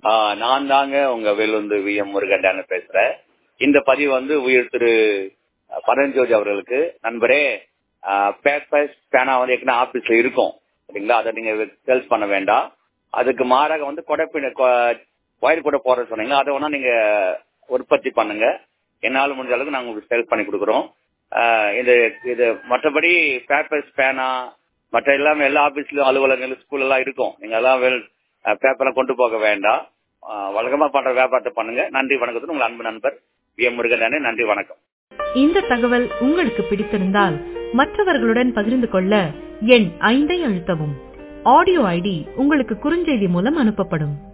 ஆஹ் நான் தாங்க உங்க வேலுந்து வி எம் முருகண்டான பேசுறேன் இந்த பதிவு வந்து உயிர் திரு பரஞ்சோதி அவர்களுக்கு நண்பரே பேப்பர்ஸ் பேனா வந்து ஏற்கனவே ஆபீஸ்ல இருக்கும் சரிங்களா அதை நீங்க சேல்ஸ் பண்ண வேண்டாம் அதுக்கு மாறாக வந்து கொடைப்பின ஒயர் கூட போட சொன்னீங்க அதை வேணா நீங்க உற்பத்தி பண்ணுங்க என்னால் முடிஞ்ச அளவுக்கு நாங்க உங்களுக்கு சேல் பண்ணி கொடுக்குறோம் ஆஹ் இது இது மற்றபடி பேப்பர்ஸ் பேனா மற்ற எல்லாமே எல்லா ஆபீஸ்லயும் அலுவலகங்கள் ஸ்கூல் எல்லாம் இருக்கும் நீங்க எல்லாம் பேப்பர்லாம் கொண்டு போக வேண்டாம் ஆஹ் வழக்கமா பண்ற வியாபாரத்தை பண்ணுங்க நன்றி வணக்கத்துடன் உங்கள் அன்பு நண்பர் வி எம் முருகன் நன்றி வணக்கம் இந்த தகவல் உங்களுக்கு பிடித்திருந்தால் மற்றவர்களுடன் பகிர்ந்து கொள்ள எண் ஐந்தை அழுத்தவும் ஆடியோ ஐடி உங்களுக்கு குறுஞ்செய்தி மூலம் அனுப்பப்படும்